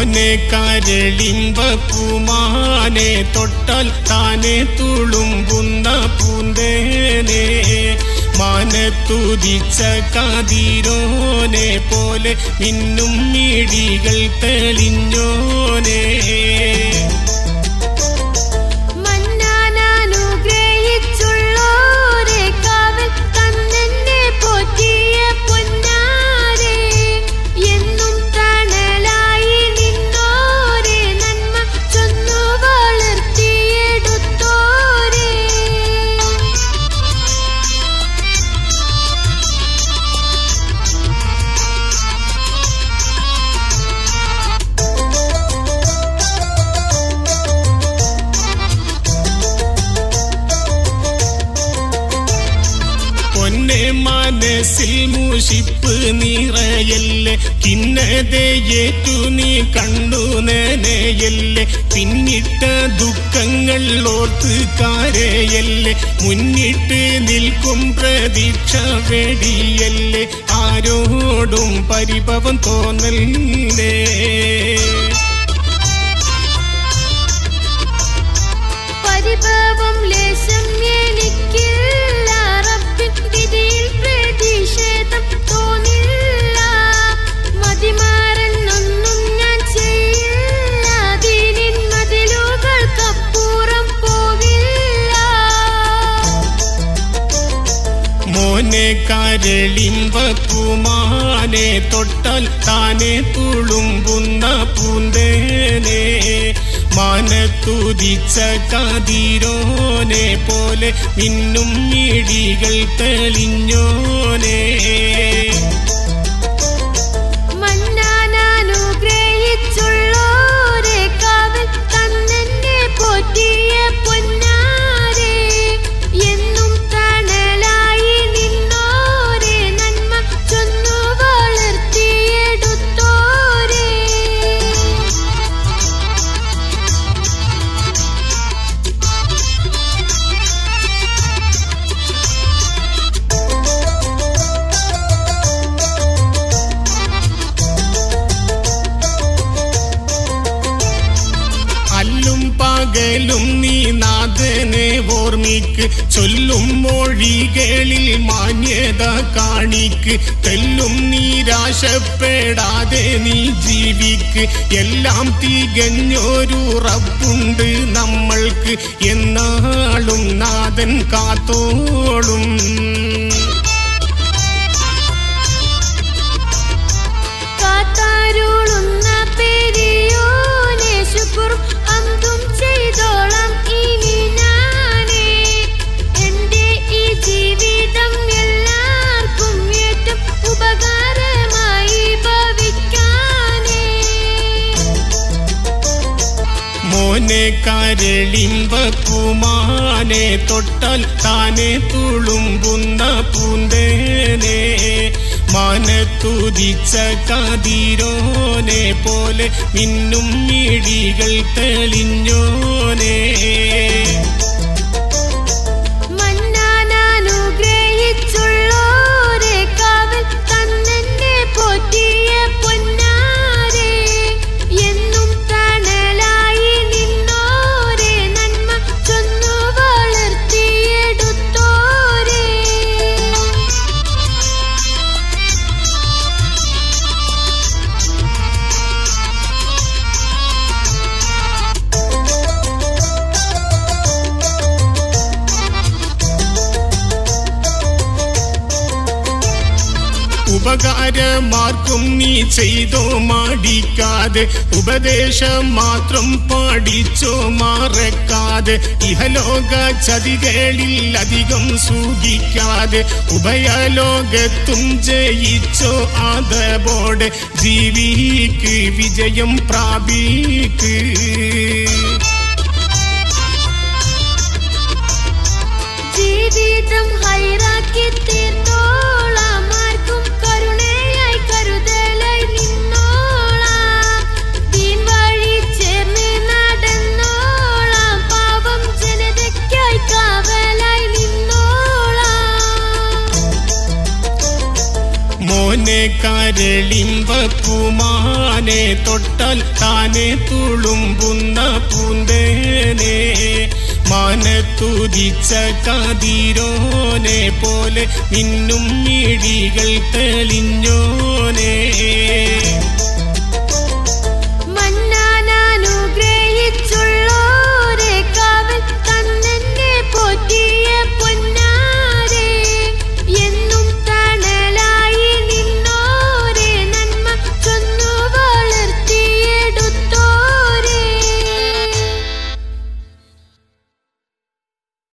മോനെ കരളിമ്പ പൂമാനെ തൊട്ടാൽ താനെ തുളുമ്പുന്ന പൂന്തേനെ മാനത്തുതിച്ച കതിരോനെ പോലെ മിന്നും മിഴികൾ തെളിഞ്ഞോനെ മന്നാനുഗ്രഹിച്ചുള്ളോരെ കാവൽ തന്നെന്നെ പോറ്റിയ പൊന്നാരെ എന്നും തണലായി നിന്നോരെ നന്മ ചൊന്നു വളർത്തിയെടുത്തോരെ പൊന്നെ മനസ്സിൽ മൂഷിപ്പ് നിറയല്ലേ കിന്നതയേറ്റു നീ കണ്ടു നനയല്ലേ പിന്നിട്ട ദുഃഖങ്ങൾ ഓർത്ത് കാരയല്ലേ മുന്നിട്ട് നിൽക്കും പ്രതീക്ഷ വെടിയല്ലേ ആരോടും പരിഭവം തോന്നല്ലേ പരിഭവം ലേശം എനിക്കില്ല റബ്ബിൻ വിധിയിൽ പ്രതിഷേധം തോന്നില്ല മതിമാറന്നൊന്നും ഞാൻ ചെയ്യില്ല ദീനിൻ മതിലുകൾക്കപ്പുറം പോകില്ല മോനെ കരളിമ്പ പൂമാനെ തൊട്ടാൽ താനെ തുളുമ്പുന്ന പൂന്തേനെ മാനത്തുതിച്ച കതിരോനെ പോലെ മിന്നും മിഴികൾ തെളിഞ്ഞോനെ മന്നാനുഗ്രഹിച്ചുള്ളോരെ കാവൽ തന്നെന്നെ പോറ്റിയ പൊന്നാരെ എന്നും തണലായി നിന്നോരെ നന്മ ചൊന്നു വളർത്തിയെടുത്തോരെ അല്ലും പകലും നീ നാഥനെ ഓർമ്മിക്ക് ചൊല്ലും മൊഴികളിൽ മാന്യത കാണിക്ക് തെല്ലും നിരാശപ്പെടാതെ നീ ജീവിക്ക് എല്ലാം തികഞ്ഞൊരു റബ്ബുണ്ട് നമ്മൾക്ക് എന്നാളും നാഥൻ കാത്തോളും കാത്താരുളുന്ന പെരിയോനെ ശുക്രും അന്തും ചെയ്തോളാം ഇനി ഞാനേ എന്റെ ഈ ജീവിതം എല്ലാവർക്കും ഏറ്റവും ഉപകാരമായി ഭവിക്കാനേ മോനെ കരളിമ്പ പൂമാനെ തൊട്ടാൽ താനെ തുളുമ്പുന്ന പൂന്തേനെ മാനത്തുതിച്ച കതിരോനെ പോലെ മിന്നും മിഴികൾ തെളിഞ്ഞോനെ മന്നാനുഗ്രഹിച്ചുള്ളോരെ കാവൽ തന്നെന്നെ പോറ്റിയ പൊന്നാരെ എന്നും തണലായി നിന്നോരെ നന്മ ചൊന്നു വളർത്തിയെടുത്തോരെ ഉപകാരമാർക്കും നീ ചെയ്തോ മാടിക്കാതെ ഉപദേശം മാത്രം പാടിച്ചോ മറക്കാതെ ഇഹലോക ചതികളിൽ അധികം സൂചിക്കാതെ ഉഭയലോകത്തും ജയിച്ചോ അതബോടെ ജീവിക്ക് വിജയം പ്രാപിക്ക് ജീവിതം ഹൈറാക്കി തീർത്തോളാം ആർക്കും കരുണയായി കരുതലായി നിന്നോളാം തീൻ വഴി ചേർന്ന് നടന്നോളാം പാവം ജനതയ്ക്കായി കാവലായി നിന്നോളാം പൊന്നെ കരളിമ്പ പൂമാനെ തൊട്ടാൽ താനെ തുളുമ്പുന്ന പൂന്തേനെ മാനത്തുതിച്ച കതിരോനെ പോലെ മിന്നും മിഴികൾ തെളിഞ്ഞോനെ